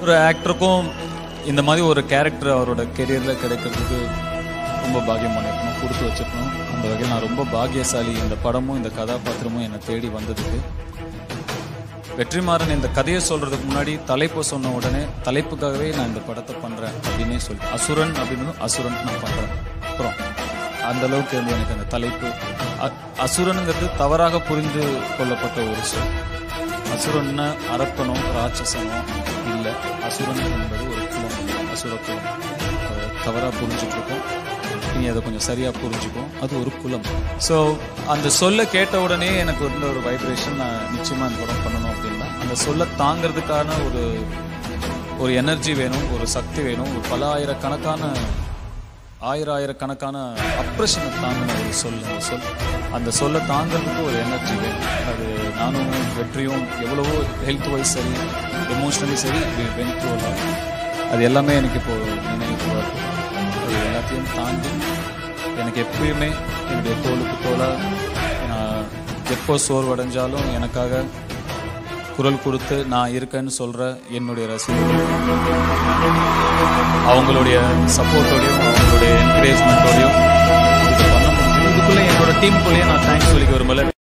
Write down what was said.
ஒரு ஆக்டருக்கும் இந்த மாதிரி ஒரு கேரக்டர் அவரோட கெரியரில் கிடைக்கிறதுக்கு ரொம்ப பாக்கியம் பண்ணிருக்கணும் கொடுத்து வச்சிருக்கணும் அந்த வகையில் நான் ரொம்ப பாக்கியசாலி இந்த படமும் இந்த கதாபாத்திரமும் என்னை தேடி வந்ததுக்கு வெற்றிமாறன் இந்த கதையை சொல்றதுக்கு முன்னாடி தலைப்பு சொன்ன உடனே தலைப்புக்காகவே நான் இந்த படத்தை பண்றேன் அப்படின்னே சொல்லி அசுரன் அப்படின்னு அசுரன் நான் பண்றேன் அப்புறம் அந்த அளவுக்கு வந்து எனக்கு அந்த தலைப்பு அ- அசுரனுங்கிறது தவறாக புரிந்து கொள்ளப்பட்ட ஒரு சொல் அசுரன்னா அரப்பனோ ராட்சசனோ இல்லை அசுரன் என்பது ஒரு குலம் அசுர குலம் அதை தவறாக புரிஞ்சுட்டு இருக்கோம் நீ அதை கொஞ்சம் சரியா புரிஞ்சுக்கும் அது ஒரு குலம் ஸோ அந்த சொல்ல கேட்ட உடனே எனக்கு வந்து ஒரு வைப்ரேஷன் நான் நிச்சயமா இந்த படம் பண்ணணும் அப்படின்னா அந்த சொல்ல தாங்கிறதுக்கான ஒரு ஒரு எனர்ஜி வேணும் ஒரு சக்தி வேணும் ஒரு பல ஆயிரக்கணக்கான ஆயிரம் ஆயிரக்கணக்கான அப்ரெஷனை தாங்கின ஒரு சொல் அந்த சொல் அந்த சொல்லை தாங்கிறதுக்கு ஒரு எனர்ஜி வேணும் அது நானும் வெற்றியும் எவ்வளவோ ஹெல்த் வைஸ் சரி எமோஷ்னலி சரி வென்ட்ரோலாக அது எல்லாமே எனக்கு இப்போ நினைவு வருது அது எல்லாத்தையும் தாண்டி எனக்கு எப்பயுமே என்னுடைய தோளுக்கு தோலாக நான் எப்போ சோர்வடைஞ்சாலும் எனக்காக குரல் கொடுத்து நான் இருக்கேன்னு சொல்ற என்னுடைய ரசிகர்கள் அவங்களுடைய சப்போர்ட்டோடையும் அவங்களுடைய என்கரேஜ்மெண்ட்டோடையும் இதை பண்ண முடிஞ்சது இதுக்குள்ளே என்னோட டீமுக்குள்ளேயே நான் தேங்க்ஸ் சொல்லிக்க விரும்பல